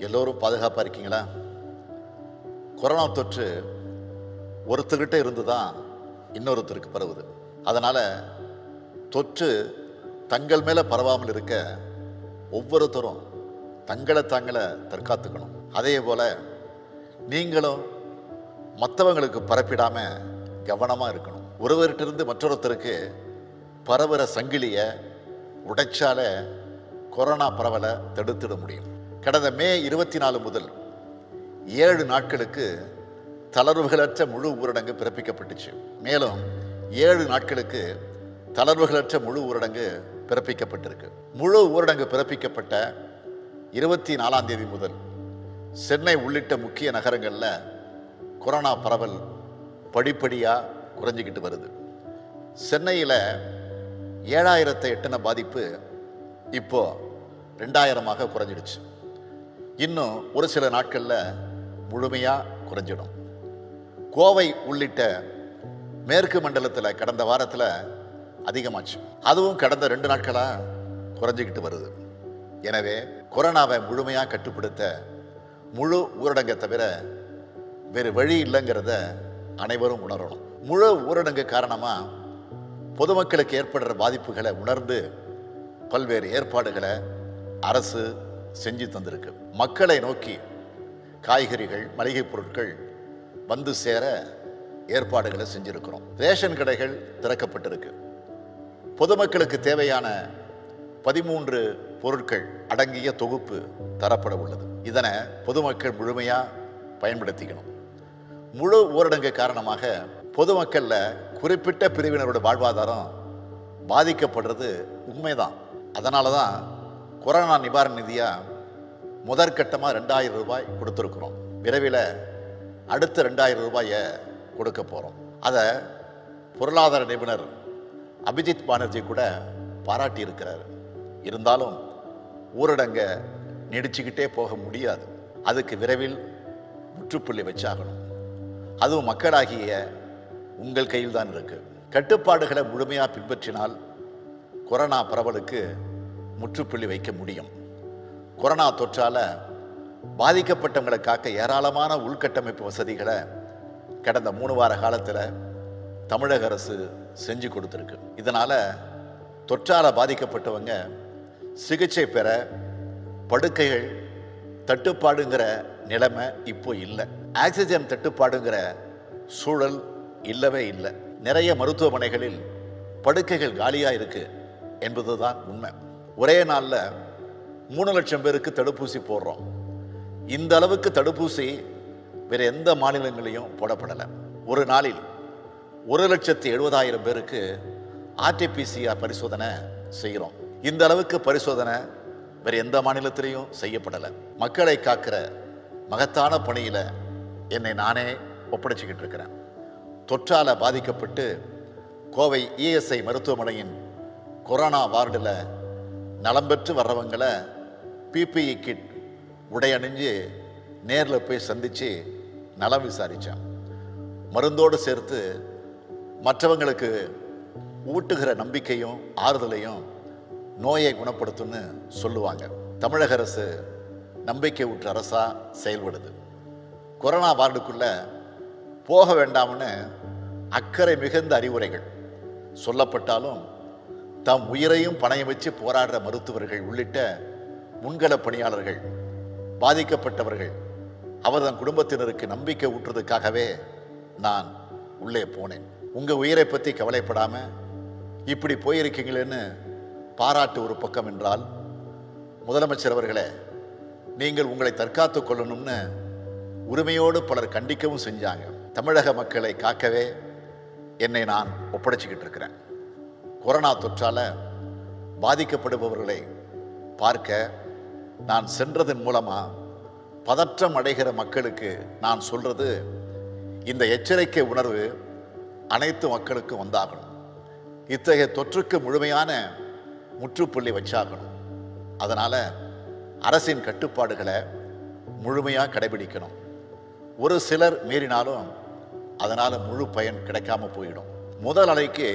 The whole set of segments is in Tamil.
எல்லோரும் பாதுகாப்பாக இருக்கீங்களா கொரோனா தொற்று ஒருத்தர்கிட்ட இருந்து தான் இன்னொருத்தருக்கு பரவுது அதனால் தொற்று தங்கள் மேலே பரவாமல் இருக்க ஒவ்வொருத்தரும் தங்களை தாங்களை தற்காத்துக்கணும் அதே போல் நீங்களும் மற்றவங்களுக்கு பரப்பிடாமல் கவனமாக இருக்கணும் ஒருவர்கிட்ட மற்றொருத்தருக்கு பரவுற சங்கிலியை உடைச்சால கொரோனா பரவலை தடுத்திட முடியும் கடந்த மே இருபத்தி நாலு முதல் ஏழு நாட்களுக்கு தளர்வுகளற்ற முழு ஊரடங்கு பிறப்பிக்கப்பட்டுச்சு மேலும் ஏழு நாட்களுக்கு தளர்வுகளற்ற முழு ஊரடங்கு பிறப்பிக்கப்பட்டிருக்கு முழு ஊரடங்கு பிறப்பிக்கப்பட்ட இருபத்தி நாலாம் தேதி முதல் சென்னை உள்ளிட்ட முக்கிய நகரங்களில் கொரோனா பரவல் படிப்படியாக குறைஞ்சிக்கிட்டு வருது சென்னையில் ஏழாயிரத்தை எட்டின பாதிப்பு இப்போ ரெண்டாயிரமாக குறைஞ்சிடுச்சு இன்னும் ஒரு சில நாட்களில் முழுமையாக குறைஞ்சிடும் கோவை உள்ளிட்ட மேற்கு மண்டலத்தில் கடந்த வாரத்தில் அதிகமாச்சு அதுவும் கடந்த ரெண்டு நாட்களாக குறைஞ்சிக்கிட்டு வருது எனவே கொரோனாவை முழுமையாக கட்டுப்படுத்த முழு ஊரடங்கை தவிர வேறு வழி இல்லைங்கிறத அனைவரும் உணரணும் முழு ஊரடங்கு காரணமாக பொதுமக்களுக்கு ஏற்படுற பாதிப்புகளை உணர்ந்து பல்வேறு ஏற்பாடுகளை அரசு செஞ்சு தந்திருக்கு மக்களை நோக்கி காய்கறிகள் மளிகைப் பொருட்கள் வந்து சேர ஏற்பாடுகளை செஞ்சிருக்கிறோம் ரேஷன் கடைகள் திறக்கப்பட்டிருக்கு பொதுமக்களுக்கு தேவையான பதிமூன்று பொருட்கள் அடங்கிய தொகுப்பு தரப்பட உள்ளது இதனை பொதுமக்கள் முழுமையாக பயன்படுத்திக்கணும் முழு ஊரடங்கு காரணமாக பொதுமக்களில் குறிப்பிட்ட பிரிவினரோட வாழ்வாதாரம் பாதிக்கப்படுறது உண்மைதான் அதனால தான் கொரோனா நிவாரண நிதியாக முதற்கட்டமாக ரெண்டாயிரம் ரூபாய் கொடுத்துருக்குறோம் விரைவில் அடுத்த ரெண்டாயிரம் ரூபாயை கொடுக்க போகிறோம் அதை பொருளாதார நிபுணர் அபிஜித் பானர்ஜி கூட பாராட்டி இருக்கிறார் இருந்தாலும் ஊரடங்கை நீடிச்சுக்கிட்டே போக முடியாது அதுக்கு விரைவில் முற்றுப்புள்ளி வச்சாகணும் அதுவும் மக்களாகிய உங்கள் கையில் தான் இருக்கு கட்டுப்பாடுகளை முழுமையாக பின்பற்றினால் கொரோனா பரவலுக்கு முற்றுப்புள்ளி வைக்க முடியும் கொரோனா தொற்றால பாதிக்கப்பட்டவங்களை காக்க ஏராளமான உள்கட்டமைப்பு வசதிகளை கடந்த மூணு வார காலத்தில் தமிழக அரசு செஞ்சு கொடுத்துருக்கு இதனால் தொற்றால பாதிக்கப்பட்டவங்க சிகிச்சை பெற படுக்கைகள் தட்டுப்பாடுங்கிற நிலைமை இப்போ இல்லை ஆக்சிஜன் தட்டுப்பாடுங்கிற சூழல் இல்லவே இல்லை நிறைய மருத்துவமனைகளில் படுக்கைகள் காலியாக இருக்கு என்பதுதான் உண்மை ஒரே நாளில் மூணு லட்சம் பேருக்கு தடுப்பூசி போடுறோம் இந்த அளவுக்கு தடுப்பூசி வேற எந்த மாநிலங்களையும் போடப்படலை ஒரு நாளில் ஒரு லட்சத்தி எழுபதாயிரம் பேருக்கு ஆர்டிபிசிஆர் பரிசோதனை செய்கிறோம் இந்த அளவுக்கு பரிசோதனை வேற எந்த மாநிலத்திலையும் செய்யப்படலை மக்களை காக்கிற மகத்தான பணியில் என்னை நானே ஒப்படைச்சிக்கிட்டு இருக்கிறேன் தொற்றால பாதிக்கப்பட்டு கோவை இஎஸ்ஐ மருத்துவமனையின் கொரோனா வார்டில் நலம் பெற்று வர்றவங்களை பிபிஇ கிட் உடை அணிஞ்சு நேரில் போய் சந்தித்து நலம் விசாரித்தேன் மருந்தோடு சேர்த்து மற்றவங்களுக்கு ஊட்டுகிற நம்பிக்கையும் ஆறுதலையும் நோயை குணப்படுத்தும்னு சொல்லுவாங்க தமிழக அரசு நம்பிக்கை ஊற்று அரசாக செயல்படுது கொரோனா வார்டுக்குள்ள போக வேண்டாம்னு அக்கறை மிகுந்த அறிவுரைகள் சொல்லப்பட்டாலும் தம் உயிரையும் பணையம் வச்சு போராடுற மருத்துவர்கள் உள்ளிட்ட முன்கள பணியாளர்கள் பாதிக்கப்பட்டவர்கள் அவர் தன் குடும்பத்தினருக்கு நம்பிக்கை ஊற்றுறதுக்காகவே நான் உள்ளே போனேன் உங்கள் உயிரை பற்றி கவலைப்படாம இப்படி போயிருக்கீங்களேன்னு பாராட்டு ஒரு பக்கம் என்றால் முதலமைச்சர் அவர்களே நீங்கள் உங்களை தற்காத்துக் கொள்ளணும்னு உரிமையோடு பலர் கண்டிக்கவும் செஞ்சாங்க தமிழக மக்களை காக்கவே என்னை நான் ஒப்படைச்சிக்கிட்டு இருக்கிறேன் கொரோனா தொற்றால பாதிக்கப்படுபவர்களை பார்க்க நான் சென்றதன் மூலமா பதற்றம் அடைகிற மக்களுக்கு நான் சொல்றது இந்த எச்சரிக்கை உணர்வு அனைத்து மக்களுக்கும் வந்தாகணும் இத்தகைய தொற்றுக்கு முழுமையான முற்றுப்புள்ளி வச்சாகணும் அதனால அரசின் கட்டுப்பாடுகளை முழுமையாக கடைபிடிக்கணும் ஒரு சிலர் மீறினாலும் அதனால் முழு பயன் கிடைக்காம போயிடும் முதல் அலைக்கு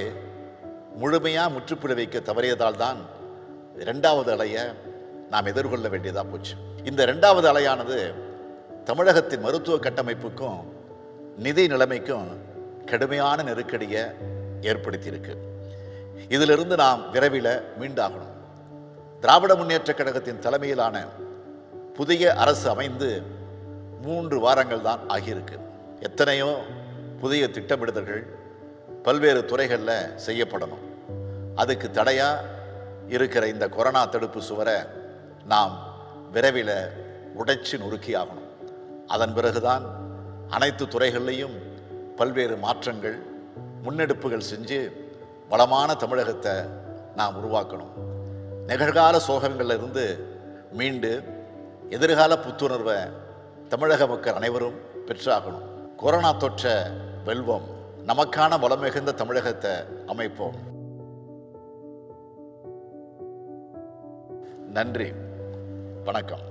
முழுமையாக முற்றுப்புள்ளி வைக்க தவறியதால் தான் இரண்டாவது அலையை நாம் எதிர்கொள்ள வேண்டியதாக போச்சு இந்த இரண்டாவது அலையானது தமிழகத்தின் மருத்துவ கட்டமைப்புக்கும் நிதி நிலைமைக்கும் கடுமையான நெருக்கடியை ஏற்படுத்தியிருக்கு இதிலிருந்து நாம் விரைவில் மீண்டாகணும் திராவிட முன்னேற்றக் கழகத்தின் தலைமையிலான புதிய அரசு அமைந்து மூன்று வாரங்கள் தான் ஆகியிருக்கு எத்தனையோ புதிய திட்டமிடுதல்கள் பல்வேறு துறைகளில் செய்யப்படணும் அதுக்கு தடையாக இருக்கிற இந்த கொரோனா தடுப்பு சுவரை நாம் விரைவில் உடைச்சு நொறுக்கி ஆகணும் அதன் பிறகுதான் அனைத்து துறைகள்லையும் பல்வேறு மாற்றங்கள் முன்னெடுப்புகள் செஞ்சு வளமான தமிழகத்தை நாம் உருவாக்கணும் நிகழ்கால சோகங்கள்ல இருந்து மீண்டு எதிர்கால புத்துணர்வை தமிழக மக்கள் அனைவரும் பெற்றாகணும் கொரோனா தொற்றை வெல்வோம் நமக்கான வளம் மிகுந்த தமிழகத்தை அமைப்போம் நன்றி வணக்கம்